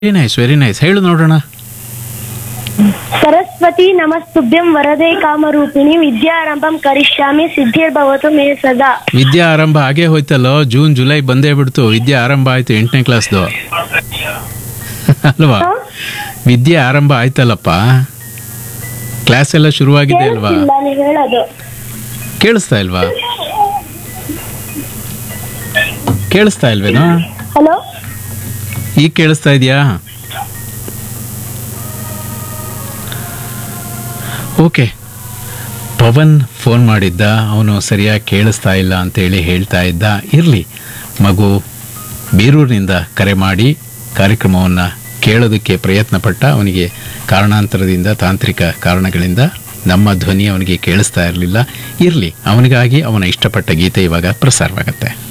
Very nice very nice ಹೇಳು ನೋಡೋಣ ಸರಸ್ವತಿ ನಮಸ್ತುಭ್ಯಂ ವರದೆ ಕಾಮರೂಪಿಣಿ ವಿದ್ಯಾರಂಭಂ ಕರಿಷ್ಯಾಮಿ ಸಿದ್ಧಿರ್ಭವತು ಮೇ ಸದಾ ವಿದ್ಯಾ ಆರಂಭ ಆಗೇ ಹೋಯ್ತಲ್ಲೋ ಜೂನ್ ಜುಲೈ ಬಂದೇ ಬಿಡ್ತು ವಿದ್ಯೆ ಆರಂಭ ಆಯ್ತು ಎಂಟನೇ ಕ್ಲಾಸ್ದು ಅಲ್ವಾ ಹ? ವಿದ್ಯೆ ಆರಂಭ ಆಯ್ತಲ್ಲಪ್ಪ ಕ್ಲಾಸ್ ಎಲ್ಲ ಶುರುವಾಗಿದೆ ಅಲ್ವಾ ಕೇಳಿಸ್ತಿಲ್ಲ ನೀವ್ ಹೇಳೋದು ಕೇಳಿಸ್ತಾ ಇಲ್ವಾ ಕೇಳಿಸ್ತಾ ಇಲ್ವೇನೋ ಹಲೋ ಈಗ ಕೇಳಿಸ್ತಾ ಇದೆಯಾ ಓಕೆ ಪವನ್ ಫೋನ್ ಮಾಡಿದ್ದ ಅವನು ಸರಿಯಾಗಿ ಕೇಳಿಸ್ತಾ ಇಲ್ಲ ಅಂತೇಳಿ ಹೇಳ್ತಾ ಇದ್ದ ಇರಲಿ ಮಗು ಬೀರೂರಿನಿಂದ ಕರೆ ಮಾಡಿ ಕಾರ್ಯಕ್ರಮವನ್ನು ಕೇಳೋದಕ್ಕೆ ಪ್ರಯತ್ನ ಪಟ್ಟ ಅವನಿಗೆ ಕಾರಣಾಂತರದಿಂದ ತಾಂತ್ರಿಕ ಕಾರಣಗಳಿಂದ ನಮ್ಮ ಧ್ವನಿ ಅವನಿಗೆ ಕೇಳಿಸ್ತಾ ಇರಲಿಲ್ಲ ಇರಲಿ ಅವನಿಗಾಗಿ ಅವನ ಇಷ್ಟಪಟ್ಟ ಗೀತೆ ಇವಾಗ ಪ್ರಸಾರವಾಗುತ್ತೆ